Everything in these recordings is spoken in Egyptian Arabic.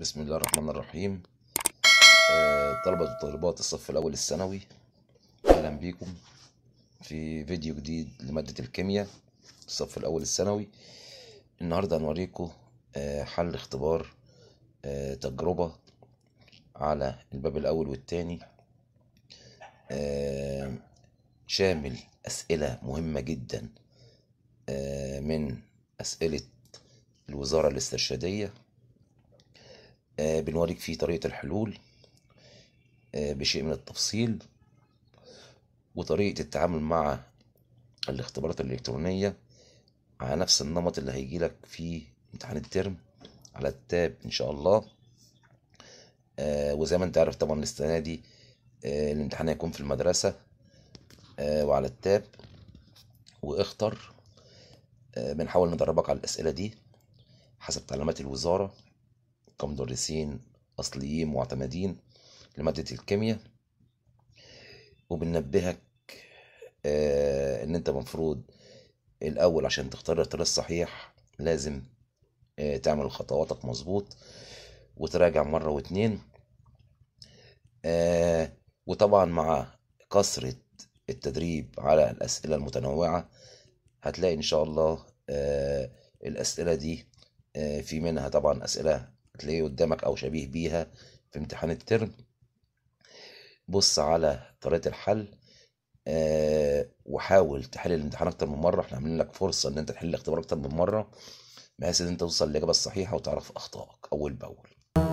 بسم الله الرحمن الرحيم آه، طلبة وطالبات الصف الأول الثانوي أهلا بيكم في فيديو جديد لمادة الكيمياء الصف الأول الثانوي النهاردة هنوريكم آه، حل اختبار آه، تجربة على الباب الأول والتاني آه، شامل أسئلة مهمة جدا آه، من أسئلة الوزارة الاسترشادية آه، بنوريك فيه طريقة الحلول آه، بشيء من التفصيل وطريقة التعامل مع الاختبارات الإلكترونية على نفس النمط اللي هيجيلك في امتحان الترم على التاب إن شاء الله آه، وزي ما أنت عارف طبعا السنة دي آه، الامتحان هيكون في المدرسة آه، وعلى التاب واختر آه، بنحاول ندربك على الأسئلة دي حسب تعليمات الوزارة كمدرسين أصليين معتمدين لمادة الكيمياء وبننبهك آه، إن أنت المفروض الأول عشان تختار الاختيار الصحيح لازم آه، تعمل خطواتك مظبوط وتراجع مرة واتنين آه، وطبعا مع كثرة التدريب على الأسئلة المتنوعة هتلاقي إن شاء الله آه، الأسئلة دي آه، في منها طبعا أسئلة هتلاقيه قدامك أو شبيه بيها في امتحان الترم بص على طريقة الحل آه، وحاول تحل الامتحان أكتر من مرة احنا عاملين لك فرصة إن أنت تحل الاختبار أكتر من مرة بحيث إن أنت توصل للإجابة الصحيحة وتعرف أخطائك أول بأول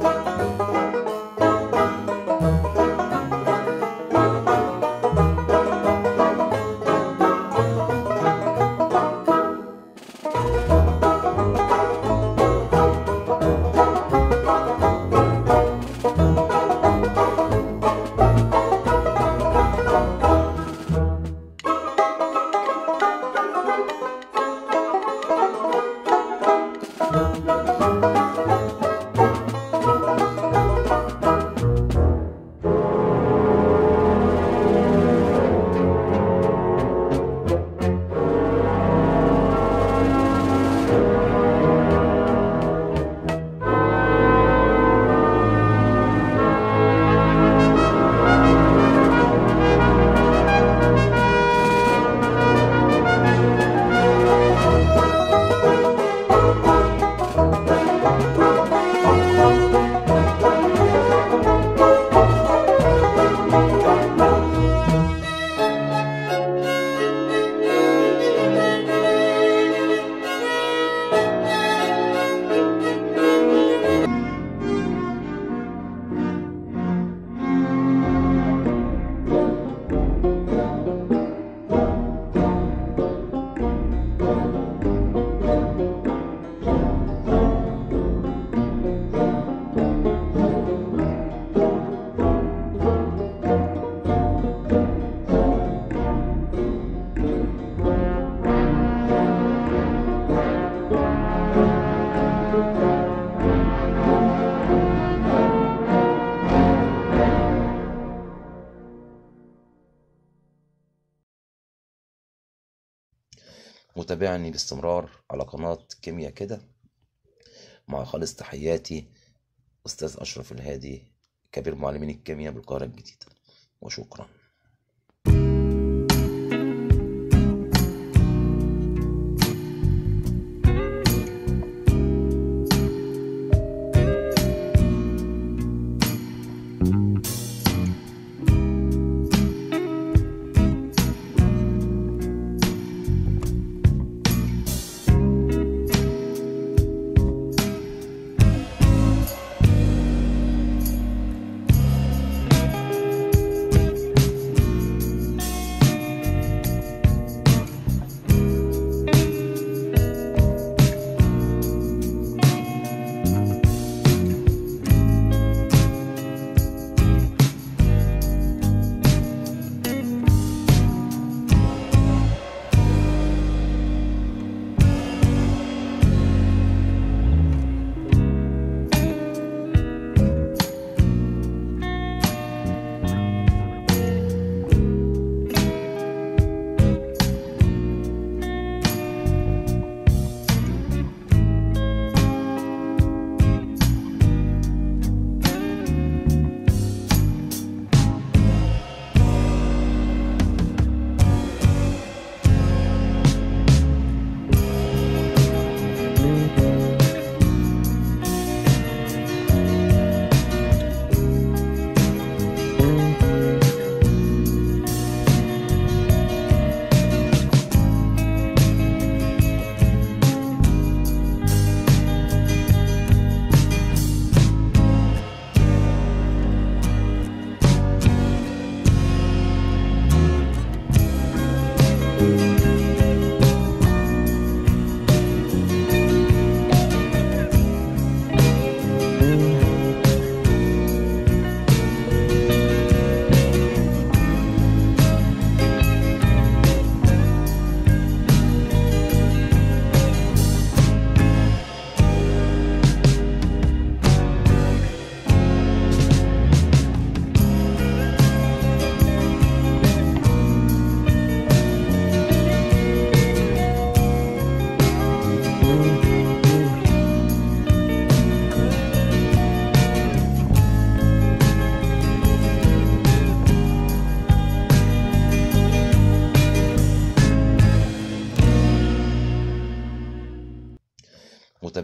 متابعني باستمرار على قناة كيمياء كده مع خالص تحياتي أستاذ أشرف الهادي كبير معلمين الكيمياء بالقاهرة الجديدة وشكرا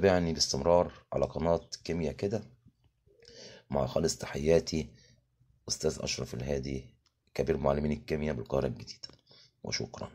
متابعني باستمرار على قناة كيميا كده مع خالص تحياتي أستاذ أشرف الهادي كبير معلمين الكيمياء بالقاهرة الجديدة وشكرا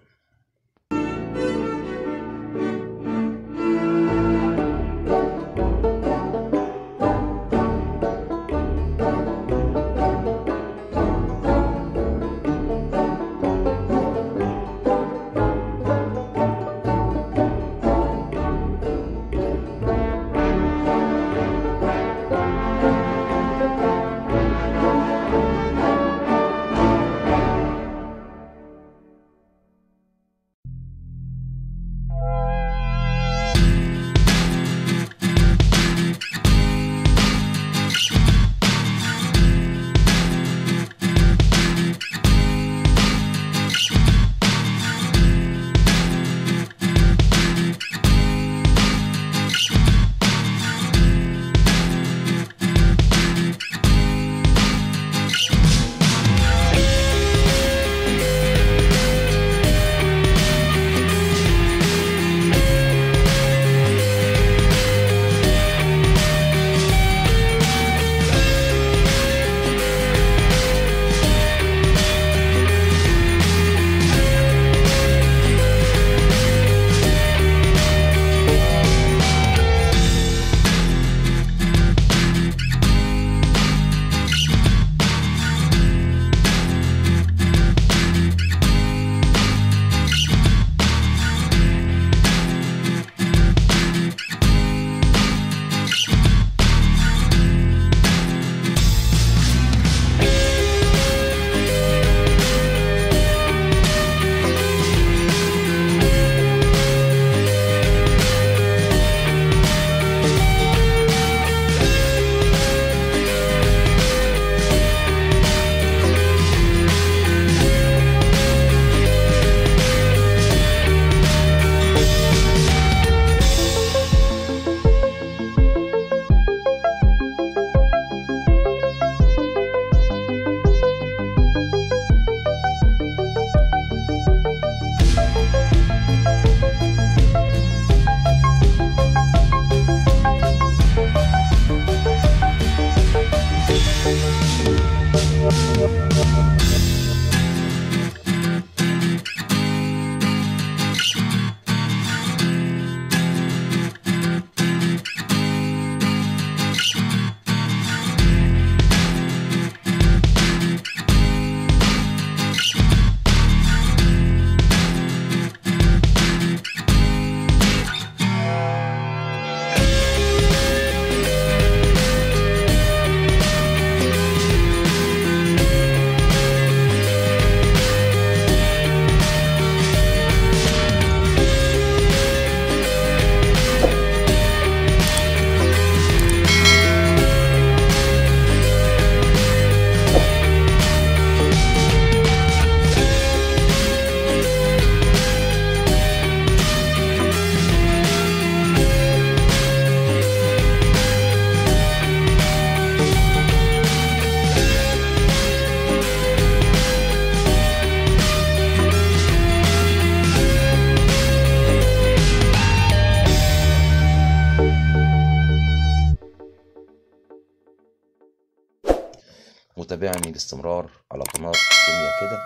متابعني باستمرار على قناة كيميا كده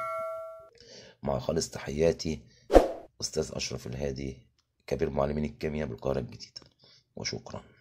مع خالص تحياتي أستاذ أشرف الهادي كبير معلمين الكيمياء بالقاهرة الجديدة وشكرا